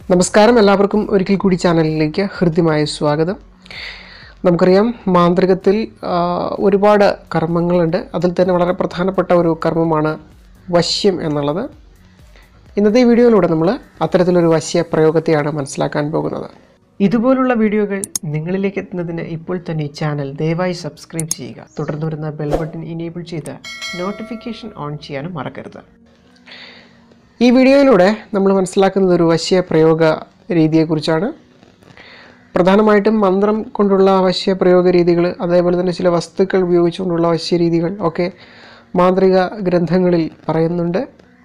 നമസ്കാരം എല്ലാവർക്കും ഒരിക്കൽ കൂടി ചാനലിലേക്ക് ഹൃദ്യമായ സ്വാഗതം നമുക്കറിയാം മാന്ത്രികത്തിൽ ആ, ഒരുപാട് കർമ്മങ്ങളുണ്ട് അതിൽ തന്നെ വളരെ പ്രധാനപ്പെട്ട ഒരു കർമ്മമാണ് വശ്യം എന്നുള്ളത് ഇന്നത്തെ ഈ വീഡിയോയിലൂടെ നമ്മൾ അത്തരത്തിലൊരു വശ്യ പ്രയോഗത്തെയാണ് മനസ്സിലാക്കാൻ പോകുന്നത് ഇതുപോലുള്ള വീഡിയോകൾ നിങ്ങളിലേക്ക് എത്തുന്നതിന് ഇപ്പോൾ തന്നെ ഈ ചാനൽ ദയവായി സബ്സ്ക്രൈബ് ചെയ്യുക തുടർന്ന് വരുന്ന ബെൽ ബട്ടൺ ഇനേബിൾ ചെയ്ത് നോട്ടിഫിക്കേഷൻ ഓൺ ചെയ്യാനും മറക്കരുത് ഈ വീഡിയോയിലൂടെ നമ്മൾ മനസ്സിലാക്കുന്നത് ഒരു വശ്യ പ്രയോഗ രീതിയെക്കുറിച്ചാണ് പ്രധാനമായിട്ടും മന്ത്രം കൊണ്ടുള്ള വശ്യ പ്രയോഗ രീതികൾ അതേപോലെ തന്നെ ചില വസ്തുക്കൾ ഉപയോഗിച്ചുകൊണ്ടുള്ള വശ്യ രീതികൾ ഒക്കെ മാന്ത്രിക ഗ്രന്ഥങ്ങളിൽ പറയുന്നുണ്ട്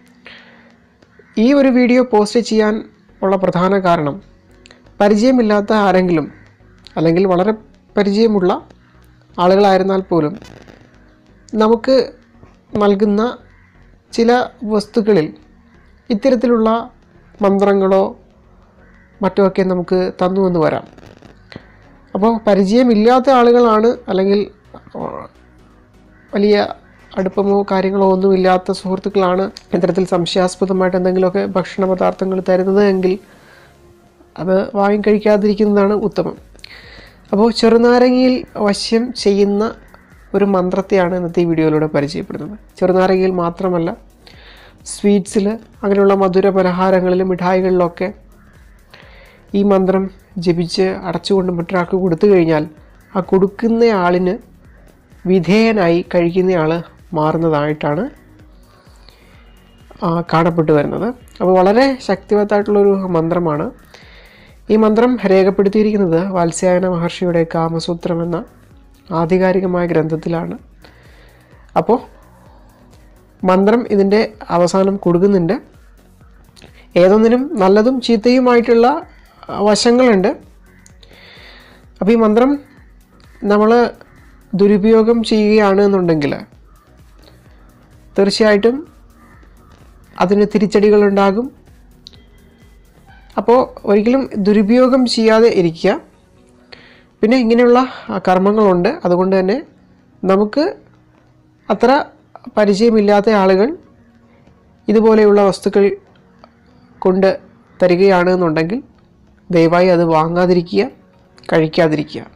ഈ ഒരു വീഡിയോ പോസ്റ്റ് ചെയ്യാൻ ഉള്ള പ്രധാന കാരണം പരിചയമില്ലാത്ത ആരെങ്കിലും അല്ലെങ്കിൽ വളരെ പരിചയമുള്ള ആളുകളായിരുന്നാൽ പോലും നമുക്ക് നൽകുന്ന ചില വസ്തുക്കളിൽ ഇത്തരത്തിലുള്ള മന്ത്രങ്ങളോ മറ്റോ ഒക്കെ നമുക്ക് തന്നു എന്ന് വരാം അപ്പോൾ പരിചയമില്ലാത്ത ആളുകളാണ് അല്ലെങ്കിൽ ആ, വലിയ അടുപ്പമോ കാര്യങ്ങളോ ഒന്നുമില്ലാത്ത സുഹൃത്തുക്കളാണ് ഇത്തരത്തിൽ സംശയാസ്പദമായിട്ട് എന്തെങ്കിലുമൊക്കെ ഭക്ഷണ പദാർത്ഥങ്ങൾ തരുന്നത് എങ്കിൽ അത് വാങ്ങി കഴിക്കാതിരിക്കുന്നതാണ് ഉത്തമം അപ്പോൾ ചെറുനാരങ്ങയിൽ വശ്യം ചെയ്യുന്ന ഒരു മന്ത്രത്തെയാണ് ഇന്നത്തെ ഈ വീഡിയോയിലൂടെ പരിചയപ്പെടുന്നത് ചെറുനാരങ്ങയിൽ മാത്രമല്ല സ്വീറ്റ്സിൽ അങ്ങനെയുള്ള മധുര പലഹാരങ്ങളിലും മിഠായികളിലൊക്കെ ഈ മന്ത്രം ജപിച്ച് അടച്ചുകൊണ്ട് മറ്റൊരാൾക്ക് കൊടുത്തു കഴിഞ്ഞാൽ ആ കൊടുക്കുന്ന ആളിന് വിധേയനായി കഴിക്കുന്നയാൾ മാറുന്നതായിട്ടാണ് ആ, കാണപ്പെട്ടു വരുന്നത് അപ്പോൾ വളരെ ശക്തിവത്തായിട്ടുള്ളൊരു മന്ത്രമാണ് ഈ മന്ത്രം രേഖപ്പെടുത്തിയിരിക്കുന്നത് വാത്സ്യായന മഹർഷിയുടെ കാമസൂത്രം എന്ന ആധികാരികമായ ഗ്രന്ഥത്തിലാണ് അപ്പോൾ മന്ത്രം ഇതിൻ്റെ അവസാനം കൊടുക്കുന്നുണ്ട് ഏതൊന്നിനും നല്ലതും ചീത്തയുമായിട്ടുള്ള ആ, വശങ്ങളുണ്ട് അപ്പോൾ ഈ മന്ത്രം നമ്മൾ ദുരുപയോഗം ചെയ്യുകയാണ് എന്നുണ്ടെങ്കിൽ തീർച്ചയായിട്ടും അതിന് തിരിച്ചടികളുണ്ടാകും അപ്പോൾ ഒരിക്കലും ദുരുപയോഗം ചെയ്യാതെ ഇരിക്കുക പിന്നെ ഇങ്ങനെയുള്ള ആ, കർമ്മങ്ങളുണ്ട് അതുകൊണ്ട് തന്നെ നമുക്ക് അത്ര പരിചയമില്ലാത്ത ആളുകൾ ഇതുപോലെയുള്ള വസ്തുക്കൾ കൊണ്ട് തരികയാണ് എന്നുണ്ടെങ്കിൽ ദയവായി അത് വാങ്ങാതിരിക്കുക കഴിക്കാതിരിക്കുക